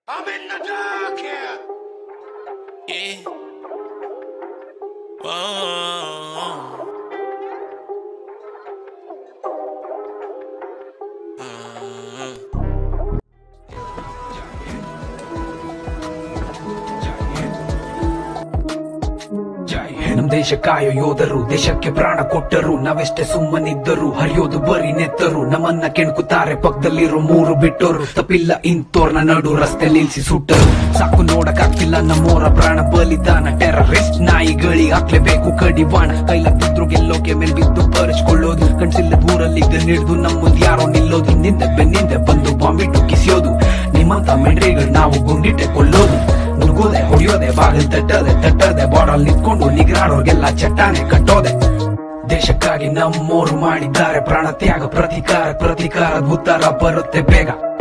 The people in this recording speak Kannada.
I'm in the dark here. Yeah. Whoa. ನಮ್ ದೇಶ ಕಾಯೋ ಯೋಧರು ದೇಶಕ್ಕೆ ಪ್ರಾಣ ಕೊಟ್ಟರು ನಾವೆಷ್ಟೇ ಸುಮ್ಮನಿದ್ದರು ಹರಿಯೋದು ಬರೀ ನೆತ್ತರು ನಮ್ಮನ್ನ ಕೆಣಕುತ್ತಾರೆ ಪಕ್ಕದಲ್ಲಿರೋ ಮೂರು ಬಿಟ್ಟೋರು ತಪ್ಪಿಲ್ಲ ಇಂತೋರ್ನ ನಡು ರಸ್ತೆ ನಿಲ್ಸಿ ಸುಟ್ಟರು ಸಾಕು ನೋಡಕ್ಕಾಗ್ತಿಲ್ಲ ನಮ್ಮೋರ ಪ್ರಾಣ ಬಲಿದಾನ ಟೆರರಿಸ್ಟ್ ನಾಯಿಗಳಿಗೆ ಹಾಕ್ಲೇಬೇಕು ಕಡಿವಾಣ ಕೈಲತ್ತಿದ್ರು ಗೆಲ್ಲೋಕೆ ಮೇಲ್ ಬಿದ್ದು ಪರಿಸ್ಕೊಳ್ಳೋದು ಕಣ್ಸಿಲ್ಲದ ಊರಲ್ಲಿ ಹಿಡಿದು ನಮ್ಮ ಮುಂದೆ ಯಾರೋ ನಿಲ್ಲೋದು ಹಿಂದಿಂದ ಬೆನ್ನಿಂದ ಬಂದು ಬಾಂಬಿಟ್ಟು ಕಿಸಿಯೋದು ನಿಮ್ಮಂತ ಮೆಂಡ್ರಿಗಳು ನಾವು ಗುಂಡಿಟ್ಟೆ ಕೊಲ್ಲೋದು ನುಗ್ಗೋದೆ ಹೊಡಿಯೋದೆ ಬಾಗಿಲು ತಟ್ಟದೆ ತಟ್ಟದೆ ಬಾರ್ಡರ್ ನಿಂತ್ಕೊಂಡು ನಿಗ್ರಾಡೋರ್ಗೆಲ್ಲ ಚಟ್ಟಾನೆ ಕಟ್ಟೋದೆ ದೇಶಕ್ಕಾಗಿ ನಮ್ಮೋರು ಮಾಡಿದ್ದಾರೆ ಪ್ರಾಣ ತ್ಯಾಗ ಪ್ರತಿಕಾರ ಪ್ರತಿಕಾರದ ಉತ್ತರ ಬರುತ್ತೆ ಬೇಗ